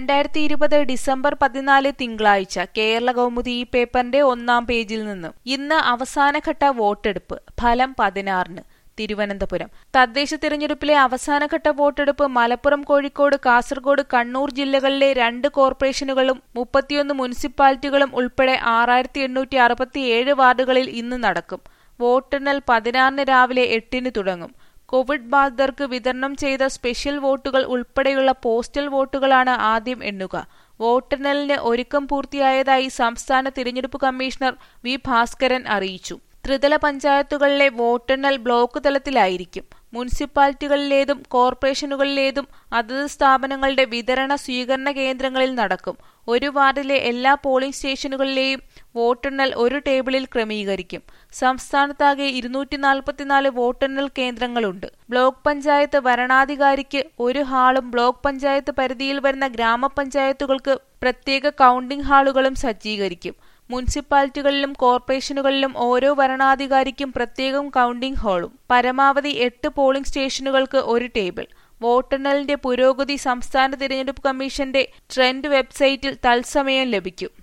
രണ്ടായിരത്തി ഇരുപത് ഡിസംബർ പതിനാല് തിങ്കളാഴ്ച കേരള കൗമുദി ഈ പേപ്പറിന്റെ ഒന്നാം പേജിൽ നിന്ന് ഇന്ന് അവസാനഘട്ട വോട്ടെടുപ്പ് ഫലം പതിനാറിന് തിരുവനന്തപുരം തദ്ദേശ തിരഞ്ഞെടുപ്പിലെ അവസാനഘട്ട വോട്ടെടുപ്പ് മലപ്പുറം കോഴിക്കോട് കാസർഗോഡ് കണ്ണൂർ ജില്ലകളിലെ രണ്ട് കോർപ്പറേഷനുകളും മുപ്പത്തിയൊന്ന് മുനിസിപ്പാലിറ്റികളും ഉൾപ്പെടെ ആറായിരത്തി എണ്ണൂറ്റി അറുപത്തിയേഴ് വാർഡുകളിൽ ഇന്ന് നടക്കും വോട്ടെണ്ണൽ പതിനാറിന് രാവിലെ എട്ടിന് തുടങ്ങും കോവിഡ് ബാധിതർക്ക് വിതരണം ചെയ്ത സ്പെഷ്യൽ വോട്ടുകൾ ഉൾപ്പെടെയുള്ള പോസ്റ്റൽ വോട്ടുകളാണ് ആദ്യം എണ്ണുക വോട്ടെണ്ണലിന് ഒരുക്കം പൂർത്തിയായതായി സംസ്ഥാന തിരഞ്ഞെടുപ്പ് കമ്മീഷണർ വി ഭാസ്കരൻ അറിയിച്ചു ത്രിതല പഞ്ചായത്തുകളിലെ വോട്ടെണ്ണൽ ബ്ലോക്ക് തലത്തിലായിരിക്കും മുനിസിപ്പാലിറ്റികളിലേതും കോർപ്പറേഷനുകളിലേതും അതത് സ്ഥാപനങ്ങളുടെ വിതരണ സ്വീകരണ കേന്ദ്രങ്ങളിൽ നടക്കും ഒരു വാർഡിലെ എല്ലാ പോളിംഗ് സ്റ്റേഷനുകളിലെയും വോട്ടെണ്ണൽ ഒരു ടേബിളിൽ ക്രമീകരിക്കും സംസ്ഥാനത്താകെ ഇരുന്നൂറ്റി നാൽപ്പത്തിനാല് വോട്ടെണ്ണൽ കേന്ദ്രങ്ങളുണ്ട് ബ്ലോക്ക് പഞ്ചായത്ത് വരണാധികാരിക്ക് ഒരു ഹാളും ബ്ലോക്ക് പഞ്ചായത്ത് പരിധിയിൽ വരുന്ന ഗ്രാമപഞ്ചായത്തുകൾക്ക് പ്രത്യേക കൌണ്ടിംഗ് ഹാളുകളും സജ്ജീകരിക്കും മുനിസിപ്പാലിറ്റികളിലും കോർപ്പറേഷനുകളിലും ഓരോ വരണാധികാരിക്കും പ്രത്യേകം കൌണ്ടിംഗ് ഹാളും പരമാവധി എട്ട് പോളിംഗ് സ്റ്റേഷനുകൾക്ക് ഒരു ടേബിൾ വോട്ടെണ്ണലിന്റെ പുരോഗതി സംസ്ഥാന തിരഞ്ഞെടുപ്പ് കമ്മീഷന്റെ ട്രെൻഡ് വെബ്സൈറ്റിൽ തത്സമയം ലഭിക്കും